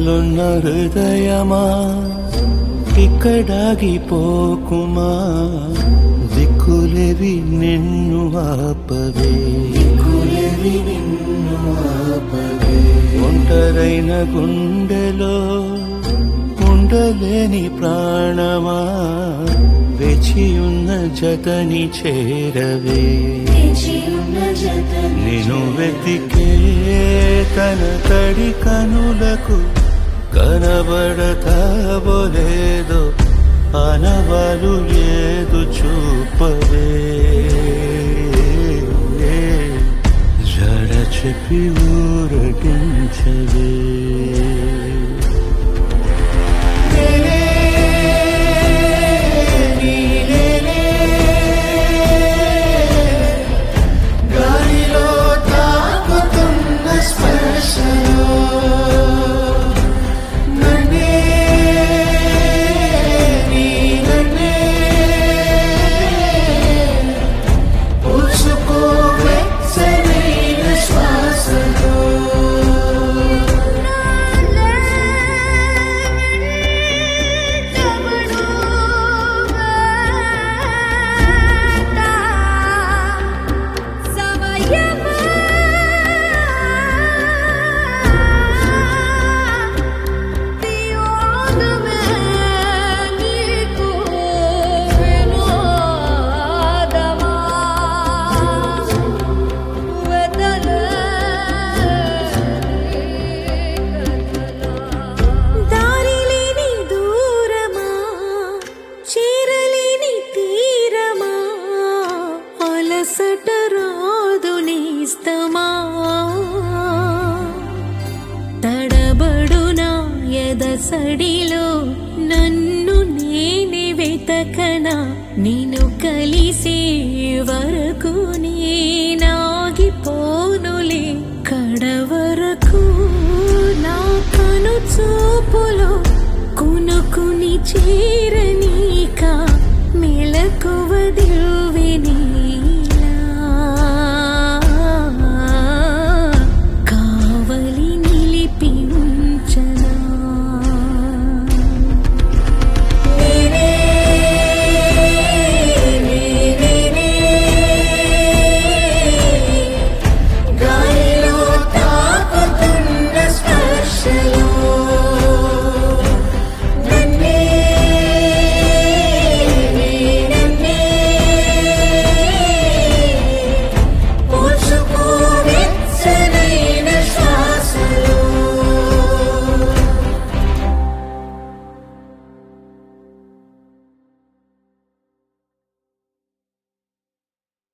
ఇక్కడున్న హృదయమా ఇక్కడాగిపోకుమా దిక్కులేవి నిన్ను ఆపవే దిక్కులేవి నిన్ను ఆపవే ఒంటరైన గుండెలో ఉండలేని ప్రాణమా వేచియున్న జతని చేరవే నేను వెతికే తన తడి కనులకు కనబడతావో లేదో అనవాలు ఏదు చూపవే జడ చెప్పి ఊరగించవే గాలిలో తాకుతున్న స్పర్శలో నన్నే నీ నన్నే పూసుకో వెచ్చనైన శ్వాసలో దారిలేని దూరమా చేరలేని తీరమా అలసట రాదు నేస్తమా తడబడునా ఎదసడిలో నన్ను నేనే వెతకనా నేను కలిసే వరకు నేనాగిపోనులే కడవరకు నా కను చూపులో కునుకుని చేరని